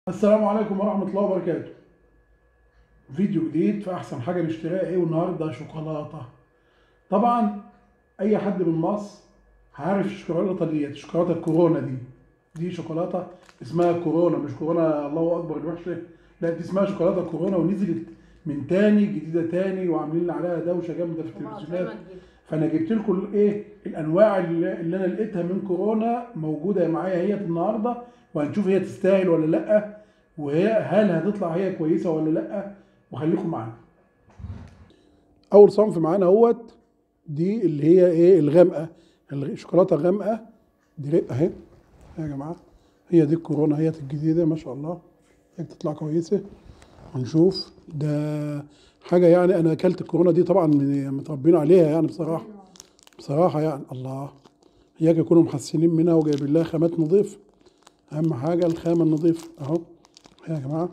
السلام عليكم ورحمة الله وبركاته فيديو جديد في أحسن حاجة نشتريها إيه والنهاردة شوكولاتة طبعا أي حد من مصر عارف الشوكولاتة ديت شوكولاتة الكورونا دي دي شوكولاتة اسمها كورونا مش كورونا الله أكبر الوحشة لا دي اسمها شوكولاتة كورونا ونزلت من تاني جديدة تاني وعاملين عليها دوشة جامدة في التلفزيونات فانا جبت لكم الايه الانواع اللي اللي انا لقيتها من كورونا موجوده معايا هي النهارده وهنشوف هي تستاهل ولا لا وهي هل هتطلع هي كويسه ولا لا وخليكم معانا اول صنف معانا اهوت دي اللي هي ايه الغامقه الشوكولاته الغامقه دي اهي يا جماعه هي دي الكورونا هي الجديده ما شاء الله هي بتطلع كويسه هنشوف ده حاجه يعني انا اكلت الكورونا دي طبعا من- متربيين عليها يعني بصراحه بصراحه يعني الله هيك يكونوا محسنين منها وجايبين لها خامات نظيفه اهم حاجه الخامه النظيفه اهو يا جماعه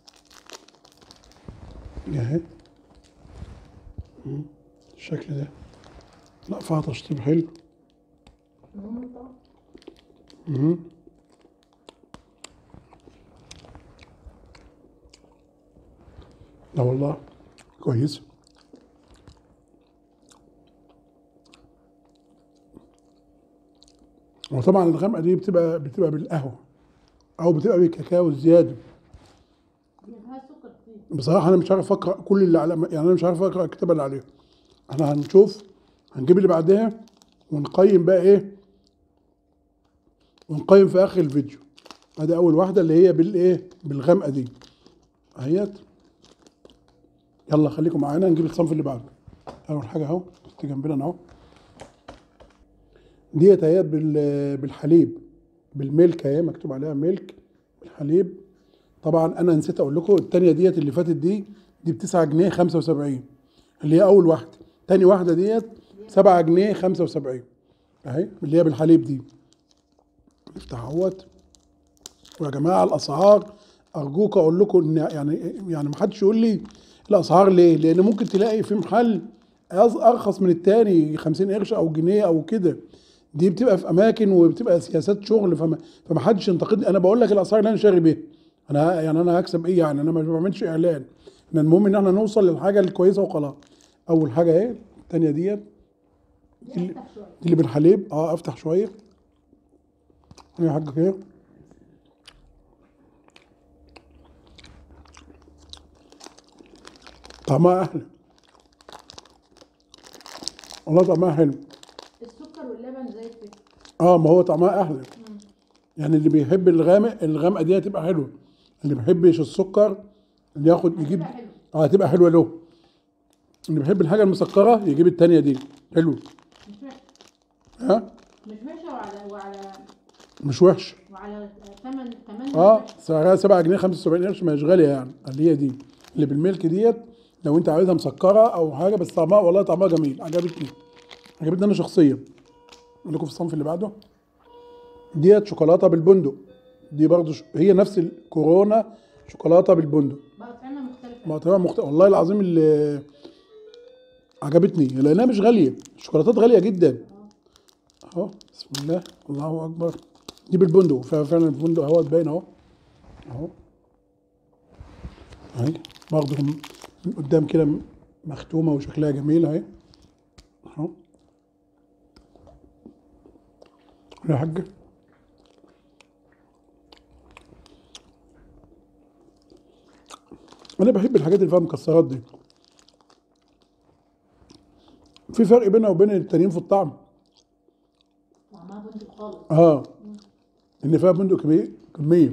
اهي مم. الشكل ده لا فيها تشطيب حلو مم. لا والله كويس وطبعا الغامقه دي بتبقى بتبقى بالقهوه او بتبقى بالكاكاو الزياده فيها سكر كتير بصراحه انا مش عارف اقرا كل اللي على يعني انا مش عارف اقرا الكتاب اللي عليه احنا هنشوف هنجيب اللي بعدها ونقيم بقى ايه ونقيم في اخر الفيديو ادي اول واحده اللي هي بالايه بالغامقه دي اهيت يلا خليكم معانا نجيب الصنف اللي بعده اول حاجه اهو حط جنبنا اهو ديت اهيت بال- بالحليب بالميلك اهي مكتوب عليها ميلك بالحليب طبعا انا نسيت اقول لكم الثانيه ديت اللي فاتت دي دي ب 9 جنيه 75 اللي هي اول واحده تاني واحده ديت 7 جنيه 75 اهي اللي هي بالحليب دي نفتح اهوت ويا جماعه الاسعار ارجوك اقول لكم ان يعني يعني ما حدش يقول لي الاسعار ليه؟ لان ممكن تلاقي في محل أز- ارخص من التاني 50 قرش او جنيه او كده دي بتبقى في اماكن وبتبقى سياسات شغل فما فما حدش ينتقدني انا بقول لك الاسعار اللي انا شاري بيها انا يعني انا هكسب ايه يعني انا ما بعملش اعلان احنا المهم ان احنا نوصل للحاجه الكويسه وخلاص اول حاجه اهي الثانيه ديت دي افتح شويه دي اللي بالحليب اه افتح شويه يا حاجه كده طعمها احلى والله طعمها حلو السكر واللبن زي الفل اه ما هو طعمها احلى يعني اللي بيحب الغامق الغامقه دي هتبقى حلوه اللي ما بيحبش السكر اللي ياخد يجيب هتبقى حلوة. اه هتبقى حلوه له اللي بيحب الحاجه المسكره يجيب التانيه دي حلو مش وحشه ها مش وحشه وعلى وعلى مش وحش وعلى ثمن كمان اه سعرها 7 جنيه 75 قرش مش غاليه يعني اللي هي دي اللي بالملك ديت لو انت عايزها مسكره او حاجه بس طعمها والله طعمها جميل عجبتني عجبتني انا شخصيا اقول لكم في الصنف اللي بعده ديت شوكولاته بالبندق دي برضو ش... هي نفس الكورونا شوكولاته بالبندق بقى طعمها مختلفه معتبر مخت... والله العظيم اللي عجبتني لانها مش غاليه الشوكولاتات غاليه جدا اهو بسم الله الله اكبر دي بالبندق فعلا البندق اهو باين اهو اهو اهي برضه من من قدام كده مختومه وشكلها جميل اهي اهو يا حاجه انا بحب الحاجات اللي فيها مكسرات دي في فرق بينها وبين التانيين في الطعم طعمها بندق خالص اه ان فيها بندق كمية كمية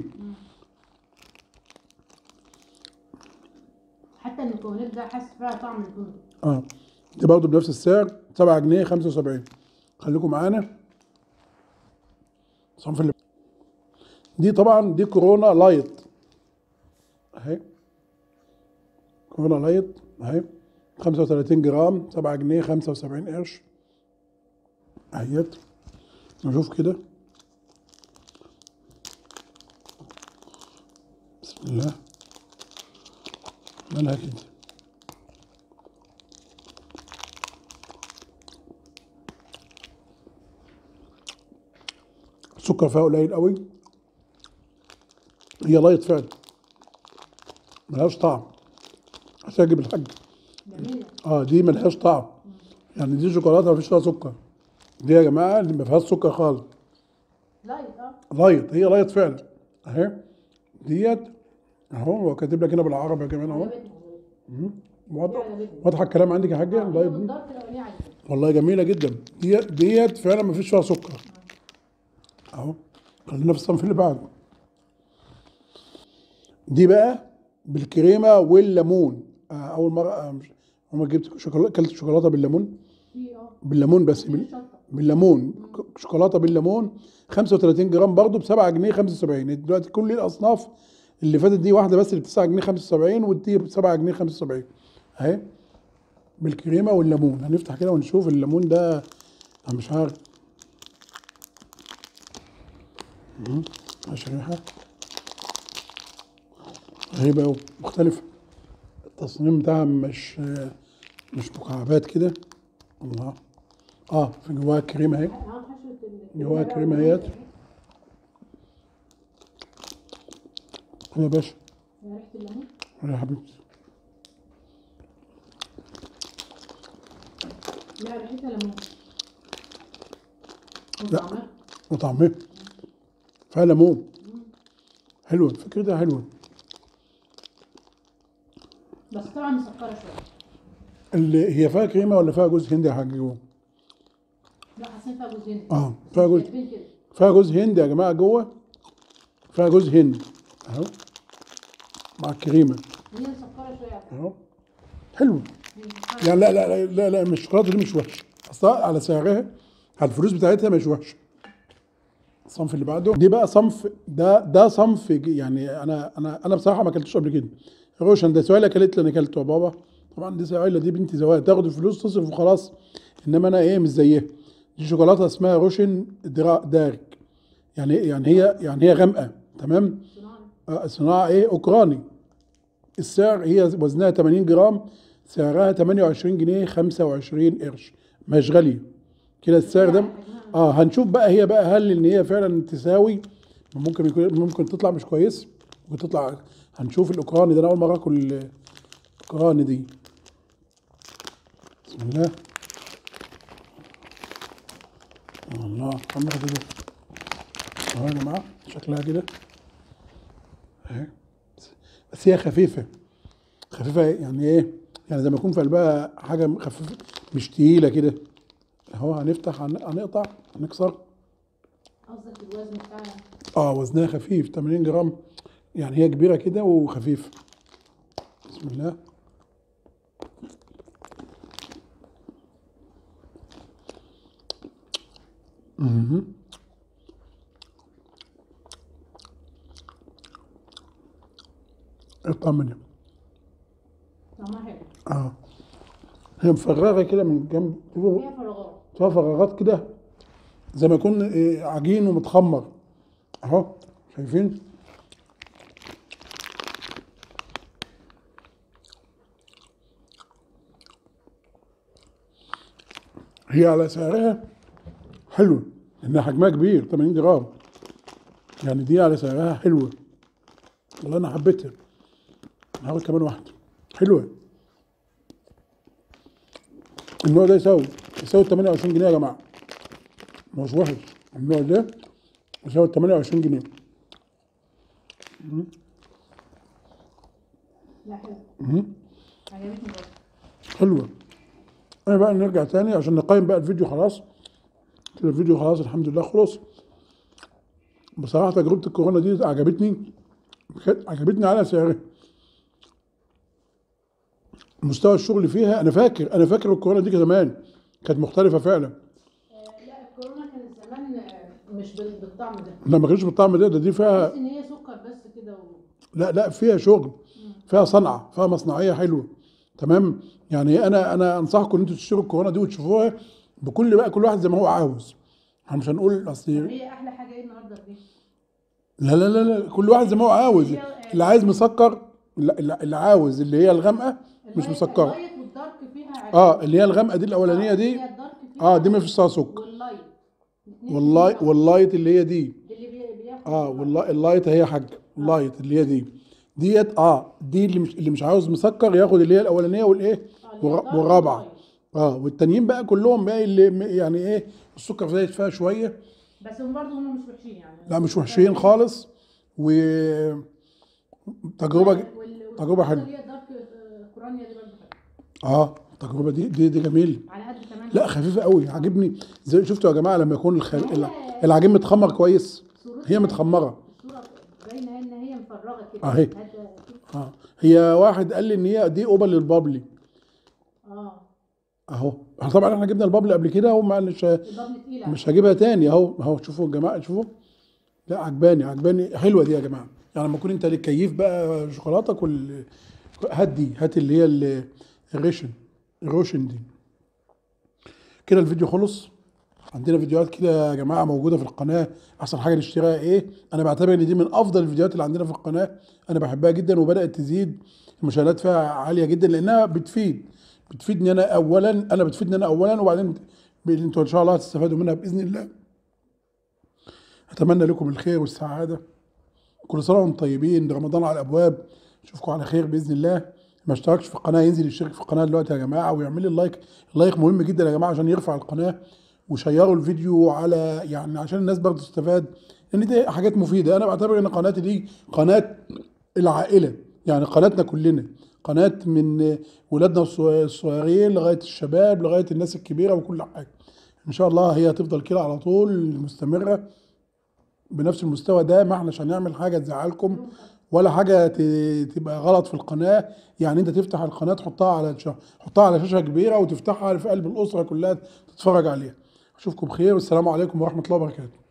حتى المكونات ده حاسس فيها طعم البندق اه دي برضه بنفس السعر 7 جنيه 75 خليكم معانا الصنف اللي دي طبعا دي كورونا لايت اهي كورونا لايت اهي 35 جرام 7 جنيه 75 قرش اهيت نشوف كده بسم الله مالها كده السكر فيها قليل قوي هي لايت فعلا ملهاش طعم هتعجب الحاج جميله اه دي ملهاش طعم يعني دي شوكولاته مفيش فيها سكر دي يا جماعه اللي ما فيهاش سكر خالص لايت اه لايت هي لايت فعلا اهي ديت اهو هو كاتب لك هنا بالعربي كمان اهو عجبتني مم. واضح عجبتني واضح الكلام عندك يا حاجه لايت دي الدارك الاولانيه عجبتني والله جميله جدا ديت ديت فعلا ما فيش فيها سكر اهو خلينا في الصنف اللي بعده دي بقى بالكريمه والليمون آه اول مره آه مش عمرك جبت شوكولاته اكلت شوكولاته بالليمون في اه بالليمون بس في بال... شطه بالليمون ك- شوكولاته بالليمون 35 جرام برضه ب 7 جنيه 75 دلوقتي كل الاصناف اللي فاتت دي واحده بس اللي ب 9 جنيه 75 ودي ب 7 جنيه 75 اهي بالكريمه والليمون هنفتح كده ونشوف الليمون ده انا مش عارف مم. اشريحه غريبه قوي مختلفه التصميم بتاعها مش مش مكعبات كده الله اه في جواها كريمه اهي اه حشوه ال- جواها كريمة اهيت. يا باشا ريحه الليمون يا حبيبتي لا ريحتها ليمون لا. وطعمها وطعمها فيها ليمون حلوه فكرتها حلوه بس طبعا مسكره شويه اللي هي فيها كريمه ولا فيها جوز هندي يا حاج جوه؟ لا حاسين فيها جوز هند اه فيها جوز شايفين كده فيها جوز هند يا جماعه جوه فيها جوز هند اهو مع الكريمه هي مسكره شويه اهو حلوه هي مسكرة. يعني لا لا لا لا, لا مش الشوكولاته دي مش وحشه اصلا على سعرها على الفلوس بتاعتها مش وحشه الصنف اللي بعده دي بقى صنف ده ده صنف ج- يعني انا انا انا بصراحه ما اكلتوش قبل كده روشن ده سؤال اكلت لي انا اكلته يا بابا طبعا دي سؤال دي بنتي زواج تاخد الفلوس تصرف وخلاص انما انا ايه مش زيها دي شوكولاته اسمها روشن درا دارك يعني يعني هي يعني هي غامقه تمام صناعي آه، صناعة ايه اوكراني السعر هي وزنها 80 جرام سعرها 28 جنيه 25 قرش مش غالية كده السعر ده اه هنشوف بقى هي بقى هل ان هي فعلا تساوي ممكن يكون ممكن تطلع مش كويس ممكن تطلع هنشوف الاوكراني ده انا اول مرة اكل الاوكراني دي بسم الله الله عمرها كده اهو يا جماعة شكلها كده اهي بس هي خفيفة خفيفة يعني ايه يعني زي ما يكون في قلبها حاجة خفيفة مش تقيلة كده اهو هنفتح هن- هنقطع هنكسر قصدك الوزن بتاعها اه وزنها خفيف 80 جرام يعني هي كبيرة كده وخفيفة بسم الله مهم. اطمني طعمها حلو اه هي مفرغة كده من جنب فيها فراغات فيها فراغات كده زي ما يكون إيه، عجين ومتخمر اهو شايفين هي على سعرها حلوة لأن حجمها كبير 80 جرام يعني دي على سعرها حلوة والله أنا حبيتها هاخد كمان واحدة حلوة النوع ده يساوي يساوي 28 جنيه يا جماعة مش وحش النوع ده يساوي 28 جنيه لا حلو مهم. عجبتني برضه حلوة انا بقى نرجع تاني عشان نقيم بقى الفيديو خلاص كده الفيديو خلاص الحمد لله خلص بصراحة تجربة الكورونا دي عجبتني كانت عجبتني على سعرها مستوى الشغل فيها انا فاكر انا فاكر الكورونا دي زمان كانت مختلفة فعلا آه، لا الكورونا كانت زمان آه، مش بال- بالطعم ده لا ما كانش بالطعم ده ده دي فيها بس ان هي سكر بس كده و... لا لا فيها شغل فيها صنعه فيها مصنعيه حلوه تمام يعني انا انا انصحكم ان انتوا تشتروا الكورونا دي وتشوفوها بكل بقى كل واحد زي ما هو عاوز احنا مش هنقول اصل هي احلى حاجه ايه النهارده دي لا لا لا لا كل واحد زي ما هو عاوز اللي عايز مسكر لا اللي اللي عاوز اللي هي الغامقه مش مسكره اللايت والدارك فيها عجب. اه اللي هي الغامقه دي الاولانيه دي هي الدارك فيها اه دي ما فيش فيها سكر واللايت الاتنين واللايت فيها واللايت اللي هي دي اللي بي- بياخد اه والله اللايت هي حاجه لايت اللي هي دي ديت اه دي اللي مش اللي مش عاوز مسكر ياخد اللي هي الاولانيه والايه آه، اللي هي والر- دارك والرابعه لايت. اه والتانيين بقى كلهم بقى اللي م- يعني ايه السكر زايد فيها شويه بس هم برضه هم مش وحشين يعني لا مش وحشين خالص و تجربه وال- وال- تجربة حلوة. اللي هي دارك آه، كورانيا دي برضه حلوه اه التجربه دي دي, دي جميل على قد كمان لا خفيفه قوي عاجبني زي شفتوا يا جماعه لما يكون الخ... هي- العجين متخمر كويس صورتها- هي متخمره الصوره باينه ان هي مفرغه كده أهي. هذا- اه هي واحد قال لي ان هي دي اوبل للبابلي اه اهو طبعا احنا جبنا البابلي قبل كده وما مش البطن تقيله مش هجيبها تاني اهو اهو شوفوا يا جماعه شوفوا لا عجباني عجباني حلوه دي يا جماعه يعني لما تكون انت ليك كيف بقى شوكولاته كل هات دي هات اللي هي ال- الريشن الروشن دي كده الفيديو خلص عندنا فيديوهات كده يا جماعه موجوده في القناه احسن حاجه نشتريها ايه انا بعتبر ان دي من افضل الفيديوهات اللي عندنا في القناه انا بحبها جدا وبدات تزيد المشاهدات فيها عاليه جدا لانها بتفيد بتفيدني انا اولا انا بتفيدني انا اولا وبعدين ب- انتوا ان شاء الله هتستفادوا منها باذن الله اتمنى لكم الخير والسعاده كل سنه وانتم طيبين رمضان على الابواب اشوفكم على خير باذن الله ما اشتركش في القناه ينزل يشترك في القناه دلوقتي يا جماعه ويعمل لي اللايك اللايك مهم جدا يا جماعه عشان يرفع القناه وشيروا الفيديو على يعني عشان الناس برضه تستفاد لان دي حاجات مفيده انا بعتبر ان قناتي دي قناه العائله يعني قناتنا كلنا قناه من ولادنا الصغ- الصغيرين لغايه الشباب لغايه الناس الكبيره وكل حاجه ان شاء الله هي هتفضل كده على طول مستمره بنفس المستوى ده ما احناش هنعمل حاجه تزعلكم ولا حاجه ت- تبقى غلط في القناه يعني انت تفتح القناه تحطها على ش- تحطها على شاشه كبيره وتفتحها في قلب الاسره كلها تتفرج عليها اشوفكم بخير والسلام عليكم ورحمه الله وبركاته